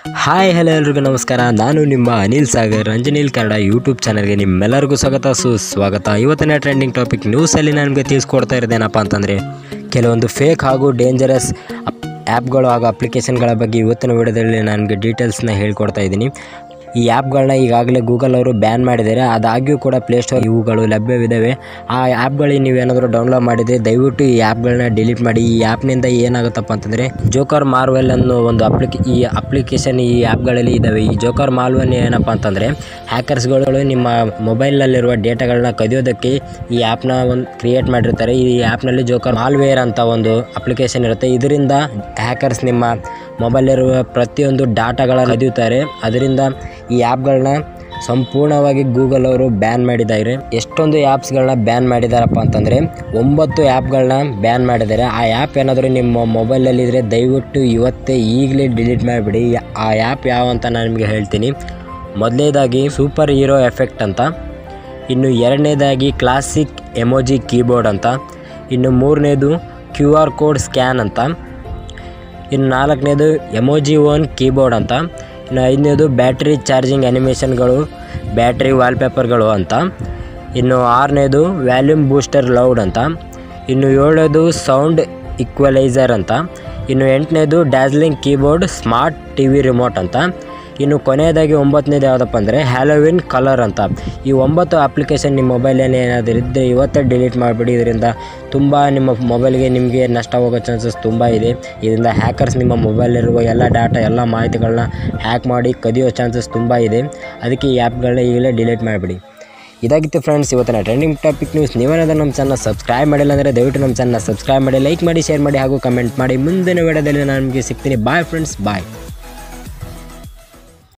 hi hello ಎಲ್ರಿಗೂ ನಮಸ್ಕಾರ ನಾನು ನಿಮ್ಮ ಅನಿಲ್ ಸಾಗರ್ ಅಂಜನೀಲ್ ಕನ್ನಡ ಯೂಟ್ಯೂಬ್ ಚಾನಲ್ಗೆ ನಿಮ್ಮೆಲ್ಲರಿಗೂ ಸ್ವಾಗತ ಸುಸ್ವಾಗತ ಇವತ್ತಿನ ಟ್ರೆಂಡಿಂಗ್ ಟಾಪಿಕ್ ನ್ಯೂಸಲ್ಲಿ ನನಗೆ ತಿಳಿಸ್ಕೊಡ್ತಾ ಇರೋದೇನಪ್ಪ ಅಂತಂದರೆ ಕೆಲವೊಂದು ಫೇಕ್ ಹಾಗೂ ಡೇಂಜರಸ್ ಆ್ಯಪ್ಗಳು ಹಾಗೂ ಅಪ್ಲಿಕೇಶನ್ಗಳ ಬಗ್ಗೆ ಇವತ್ತಿನ ವಿಡಿಯೋದಲ್ಲಿ ನನಗೆ ಡೀಟೇಲ್ಸ್ನ ಹೇಳ್ಕೊಡ್ತಾ ಇದ್ದೀನಿ ಈ ಆ್ಯಪ್ಗಳನ್ನ ಈಗಾಗಲೇ ಗೂಗಲ್ ಅವರು ಬ್ಯಾನ್ ಮಾಡಿದ್ದಾರೆ ಅದಾಗ್ಯೂ ಕೂಡ ಪ್ಲೇಸ್ಟೋರ್ ಇವುಗಳು ಲಭ್ಯವಿದ್ದಾವೆ ಆ ಆ್ಯಪ್ಗಳಿಗೆ ನೀವೇನಾದರೂ ಡೌನ್ಲೋಡ್ ಮಾಡಿದರೆ ದಯವಿಟ್ಟು ಈ ಆ್ಯಪ್ಗಳನ್ನ ಡಿಲೀಟ್ ಮಾಡಿ ಈ ಆ್ಯಪ್ನಿಂದ ಏನಾಗುತ್ತಪ್ಪ ಅಂತಂದರೆ ಜೋಕರ್ ಮಾರ್ವೆಲ್ ಅನ್ನೋ ಒಂದು ಅಪ್ಲಿಕೇ ಈ ಅಪ್ಲಿಕೇಶನ್ ಈ ಆ್ಯಪ್ಗಳಲ್ಲಿ ಇದ್ದಾವೆ ಈ ಜೋಕರ್ ಮಾಲ್ವನ್ ಏನಪ್ಪ ಅಂತಂದರೆ ಹ್ಯಾಕರ್ಸ್ಗಳು ನಿಮ್ಮ ಮೊಬೈಲ್ನಲ್ಲಿರುವ ಡೇಟಾಗಳನ್ನ ಕದಿಯೋದಕ್ಕೆ ಈ ಆ್ಯಪ್ನ ಒಂದು ಕ್ರಿಯೇಟ್ ಮಾಡಿರ್ತಾರೆ ಈ ಆ್ಯಪ್ನಲ್ಲಿ ಜೋಕರ್ ಮಾಲ್ವೇರ್ ಅಂತ ಒಂದು ಅಪ್ಲಿಕೇಶನ್ ಇರುತ್ತೆ ಇದರಿಂದ ಹ್ಯಾಕರ್ಸ್ ನಿಮ್ಮ ಮೊಬೈಲಿರುವ ಪ್ರತಿಯೊಂದು ಡಾಟಾಗಳನ್ನು ಕದಿಯುತ್ತಾರೆ ಅದರಿಂದ ಈ ಆ್ಯಪ್ಗಳನ್ನ ಸಂಪೂರ್ಣವಾಗಿ ಗೂಗಲ್ ಅವರು ಬ್ಯಾನ್ ಮಾಡಿದ್ದಾರೆ ಎಷ್ಟೊಂದು ಆ್ಯಪ್ಸ್ಗಳನ್ನ ಬ್ಯಾನ್ ಮಾಡಿದಾರಪ್ಪ ಅಂತಂದರೆ ಒಂಬತ್ತು ಆ್ಯಪ್ಗಳನ್ನ ಬ್ಯಾನ್ ಮಾಡಿದ್ದಾರೆ ಆ ಆ್ಯಪ್ ಏನಾದರೂ ನಿಮ್ಮ ಮೊಬೈಲಲ್ಲಿದ್ದರೆ ದಯವಿಟ್ಟು ಇವತ್ತೇ ಈಗಲೇ ಡಿಲೀಟ್ ಮಾಡಿಬಿಡಿ ಆ ಆ್ಯಪ್ ಯಾವ ಅಂತ ನಾನು ನಿಮಗೆ ಹೇಳ್ತೀನಿ ಮೊದಲನೇದಾಗಿ ಸೂಪರ್ ಹೀರೋ ಎಫೆಕ್ಟ್ ಅಂತ ಇನ್ನು ಎರಡನೇದಾಗಿ ಕ್ಲಾಸಿಕ್ ಎಮೋಜಿ ಕೀಬೋರ್ಡ್ ಅಂತ ಇನ್ನು ಮೂರನೇದು ಕ್ಯೂ ಆರ್ ಕೋಡ್ ಸ್ಕ್ಯಾನ್ ಅಂತ ಇನ್ನು ನಾಲ್ಕನೇದು ಎಮೋಜಿ ಓನ್ ಕೀಬೋರ್ಡ್ ಅಂತ ಇನ್ನು ಐದನೇದು ಬ್ಯಾಟ್ರಿ ಚಾರ್ಜಿಂಗ್ ಆ್ಯನಿಮೇಷನ್ಗಳು ಬ್ಯಾಟ್ರಿ ವಾಲ್ಪೇಪರ್ಗಳು ಅಂತ ಇನ್ನು ಆರನೇದು ವ್ಯಾಲ್ಯೂಮ್ ಬೂಸ್ಟರ್ ಲೌಡ್ ಅಂತ ಇನ್ನು ಏಳನೇದು ಸೌಂಡ್ ಈಕ್ವಲೈಸರ್ ಅಂತ ಇನ್ನು ಎಂಟನೇದು dazzling keyboard smart T V remote ಅಂತ ಇನ್ನು ಕೊನೆಯದಾಗಿ ಒಂಬತ್ತನೇದು ಯಾವುದಪ್ಪ ಅಂದರೆ ಹ್ಯಾಲೋವಿನ್ ಕಲರ್ ಅಂತ ಈ ಒಂಬತ್ತು ಅಪ್ಲಿಕೇಶನ್ ನಿಮ್ಮ ಮೊಬೈಲಲ್ಲಿ ಏನಾದರೂ ಇದ್ದರೆ ಇವತ್ತೇ ಡಿಲೀಟ್ ಮಾಡಿಬಿಡಿ ಇದರಿಂದ ತುಂಬ ನಿಮ್ಮ ಮೊಬೈಲ್ಗೆ ನಿಮಗೆ ನಷ್ಟ ಹೋಗೋ ಚಾನ್ಸಸ್ ತುಂಬ ಇದೆ ಇದರಿಂದ ಹ್ಯಾಕರ್ಸ್ ನಿಮ್ಮ ಮೊಬೈಲಿರುವ ಎಲ್ಲ ಡಾಟಾ ಎಲ್ಲ ಮಾಹಿತಿಗಳನ್ನ ಹ್ಯಾಕ್ ಮಾಡಿ ಕದಿಯೋ ಚಾನ್ಸಸ್ ತುಂಬ ಇದೆ ಅದಕ್ಕೆ ಈ ಆ್ಯಪ್ಗಳನ್ನ ಈಗಲೇ ಡಿಲೀಟ್ ಮಾಡಿಬಿಡಿ ಇದಾಗಿತ್ತು ಫ್ರೆಂಡ್ಸ್ ಇವತ್ತಿನ ಟ್ರೆಂಡಿಂಗ್ ಟಾಪಿಕ್ ನ್ಯೂಸ್ ನೀವೇನಾದರೂ ನಮ್ಮ ಚಾನಲ್ ಸಬ್ಸ್ಕ್ರೈಬ್ ಮಾಡಿಲ್ಲ ಅಂದರೆ ದಯವಿಟ್ಟು ನಮ್ಮ ಚಾನಲ್ ಸಬ್ಸ್ಕ್ರೈಬ್ ಮಾಡಿ ಲೈಕ್ ಮಾಡಿ ಶೇರ್ ಮಾಡಿ ಹಾಗೂ ಕಮೆಂಟ್ ಮಾಡಿ ಮುಂದಿನ ವಿಡಿಯೋದಲ್ಲಿ ನಾನು ನಿಮಗೆ ಸಿಗ್ತೀನಿ ಬಾಯ್ ಫ್ರೆಂಡ್ಸ್ ಬಾಯ್